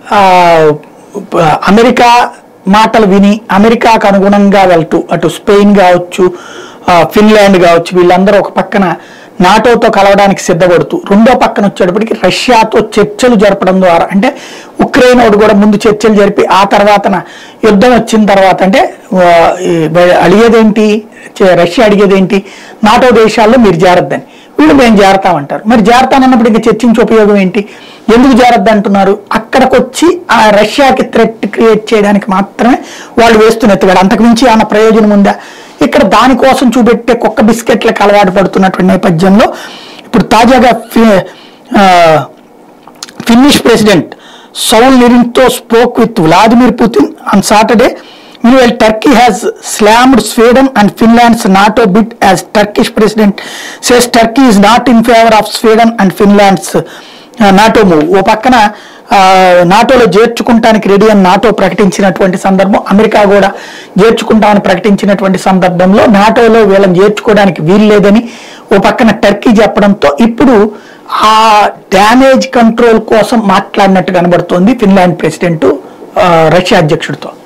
ఆ, ప- అమెరికా మాటలు విని అమెరికాకు అనుగుణంగా వెళ్తూ అటు స్పెయిన్ కావచ్చు ఆ, ఫిన్లాండ్ కావచ్చు వీళ్ళందరూ ఒక పక్కన నాటోతో కలవడానికి సిద్ధపడుతూ రెండో పక్కన వచ్చేటప్పటికి రష్యాతో చర్చలు జరపడం ద్వారా అంటే ఉక్రెయిన్ వాడు కూడా ముందు చర్చలు జరిపి ఆ తర్వాతన యుద్ధం వచ్చిన తర్వాత అంటే ఆ, ఈ బ- అడిగేదేంటి చే- రష్యా అడిగేదేంటి నాటో దేశాల్లో మీరు జారద్దని వీళ్ళు మేము జారతామంటారు మరి జారతానన్నప్పుడు ఇంకా చర్చించే ఉపయోగం ఏంటి ఎందుకు జారద్దు అంటున్నారు అక్కడికి వచ్చి ఆ రష్యాకి థ్రెట్ క్రియేట్ చేయడానికి మాత్రమే వాళ్ళు వేస్తున్న ఎత్తుగడ అంతకుమించి ఏమైనా ప్రయోజనం ఉందా ఇక్కడ దానికోసం చూపెట్టే కుక్క బిస్కెట్లకు అలవాటు పడుతున్నటువంటి నేపథ్యంలో ఇప్పుడు తాజాగా ఫి- ఆ, Finnish president Sauli Niinisto spoke with Vladimir Putin on Saturday Meanwhile, Turkey has slammed Sweden and Finland's NATO bid as Turkish president says Turkey is not in favor of Sweden and Finland's uh, NATO move. ఓ పక్కన ఆ, నాటోలో చేర్చుకుంటానికి ready అని NATO ప్రకటించినటువంటి సందర్భం America కూడా చేర్చుకుంటామని ప్రకటించినటువంటి సందర్భంలో నాటోలో వీళ్ళని చేర్చుకోవడానికి వీలు లేదని ఓ పక్కన టర్కీ చెప్పడంతో ఇప్పుడు ఆ డ్యామేజ్ కంట్రోల్ కోసం మాట్లాడినట్టు కనబడుతోంది ఫిన్లాండ్ ప్రెసిడెంట్ రష్యా అధ్యక్షుడితో